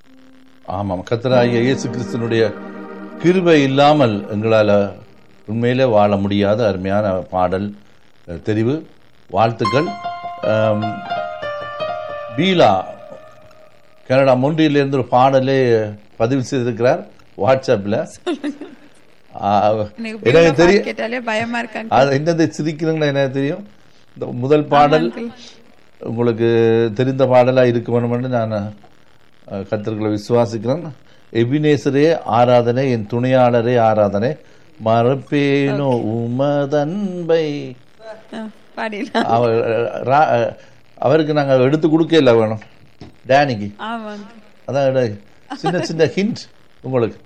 ஆமாம் கத்தராகிய இயேசு கிறிஸ்தனுடைய கிருபை இல்லாமல் எங்களால் உண்மையிலே வாழ முடியாத அருமையான பாடல் அஹ், தெரிவு வாழ்த்துக்கள் ஆம், பீலா கனடா மொன்றியிலிருந்து ஒரு பாடலே பதிவு செய்திருக்கிறார் வாட்ஸ்அப்பில் எனக்கு எனக்கு பீலா தெரியும் பாட்டு கேட்டாலே பயமா இருக்காங்க அது என்னது சிரிக்கிறீங்களா எனக்கு தெரியும் இந்த முதல் பாடல் உங்களுக்கு தெரிந்த பாடலாக இருக்க வேணும்னு நான் அஹ், கர்த்தர்களை விசுவாசிக்கிறேன் எபினேசரே ஆராதனை என் துணையாளரே ஆராதனை மறப்பேனோ உமதன்பை பாடிடலாம் அவர் ரா- அவருக்கு நாங்கள் எடுத்து கொடுக்கல வேணும் டேனிக்கு ஆமா uncle. அதான் இட- சின்ன சின்ன ஹிண்ட் உங்களுக்கு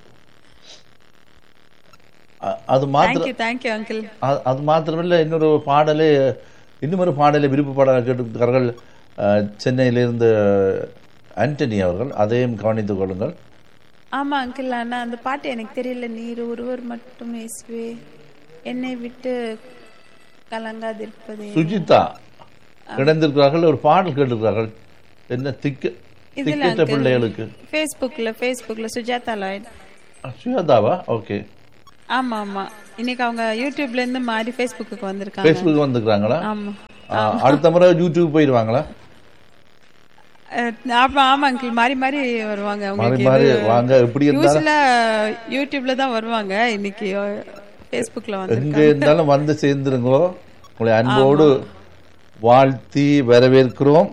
அ- அது மாத்திரம் thank you thank you uncle அ- அது மாத்திரமில்லை இன்னொரு பாடலே இன்னும் பாடலை விருப்ப பாடலை கேட்டிருக்கிறார்கள் அஹ், சென்னையிலிருந்து ஆண்டனி அவர்கள் அதையும் கவனித்துக் கொள்ளுங்கள் ஆமா அங்கிள் ஆனா அந்த பாட்டு எனக்கு தெரியல நீர் ஒருவர் மட்டும் இயேசுவே என்னை விட்டு கலங்காதிருப்பதே சுஜிதா கிடந்திருக்கிறார்கள் ஒரு பாடல் கேட்டிருக்கிறார்கள் என்ன திக்க இதுல திக்கற்ற uncle. பிள்ளைகளுக்கு ஃபேஸ்புக்ல ஃபேஸ்புக்ல சுஜாதா லாய்ட் சுஜாதாவா ஓகே ஆமா ஆமா இன்னைக்கு அவங்க யூடியூப்ல இருந்து மாறி ஃபேஸ்புக்கு வந்திருக்காங்க ஃபேஸ்புக் வந்துக்கிறாங்களா ஆமா ஆ, அடுத்த முறை யூடியூப் போயிடுவாங்களா அஹ், ஆமா ஆமா அங்கிள் மாறி மாறி வருவாங்க மாறி அவங்களுக்கு மாறி வாங்க எப்படி இருந்தாலும் யூஸ்வலா யூடியூப்ல தான் வருவாங்க இன்னைக்கு ஃபேஸ்புக்ல வந்து எங்க இருந்தாலும் வந்து சேர்ந்துருங்கோ உங்களை அன்போடு வாழ்த்தி வரவேற்கிறோம்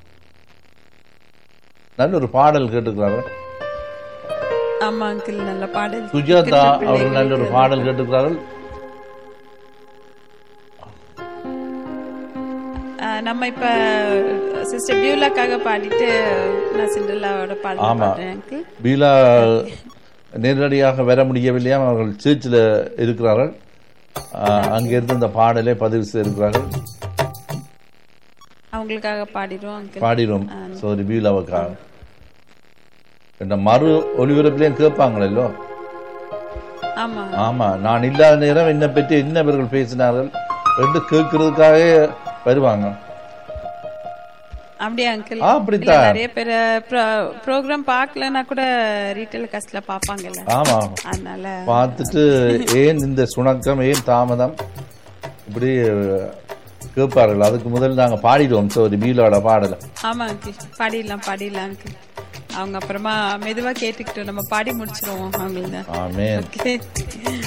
நல்ல ஒரு பாடல் கேட்டுக்கிறாங்க ஆமா அங்கிள் நல்ல பாடல் சுஜாதா அவர்கள் நல்ல ஒரு பாடல் கேட்டுக்கிறார்கள் அஹ், நம்ம இப்ப சிஸ்டர் பியூலாக்காக பாடிட்டு நான் சிண்டலாவோட பாடல் ஆமா. பாடுறேன் அங்கிள் பீலா நேரடியாக வர முடியவில்லையா அவர்கள் சர்ச்சில் இருக்கிறார்கள் ஆ, அங்கிருந்து இந்த பாடலை பதிவு செய்திருக்கிறார்கள் அவங்களுக்காக பாடிடுவோம் அங்கிள் பாடிடும் சோரி பீலாவுக்காக இந்த மறு ஒளிபரப்பிலையும் கேட்பாங்களோ ஆமா ஆமா நான் இல்லாத நேரம் என்னை பற்றி என்ன இவர்கள் பேசினார்கள் என்று கேட்கறதுக்காகவே வருவாங்க அப்படியா அங்கிள் ஆ, அப்படித்தான். நிறைய பேர் ப்ரோக்ராம் பார்க்கலன்னா கூட ரீட்டைல் காஸ்ட்ல பாப்பாங்கல்ல ஆமா அதனால பார்த்துட்டு ஏன் இந்த சுணக்கம் ஏன் தாமதம் இப்படி கேட்பார்கள் அதுக்கு முதல்ல நாங்க பாடிடுவோம் சோரி பீலோட பாடலை ஆமா அங்கிள் பாடிடலாம் பாடிடலாம் அங்கிள் அவங்க அப்புறமா மெதுவா கேட்டுக்கிட்டோம் நம்ம பாடி முடிச்சிருவோம் அவங்கள ஆமென் ஓகே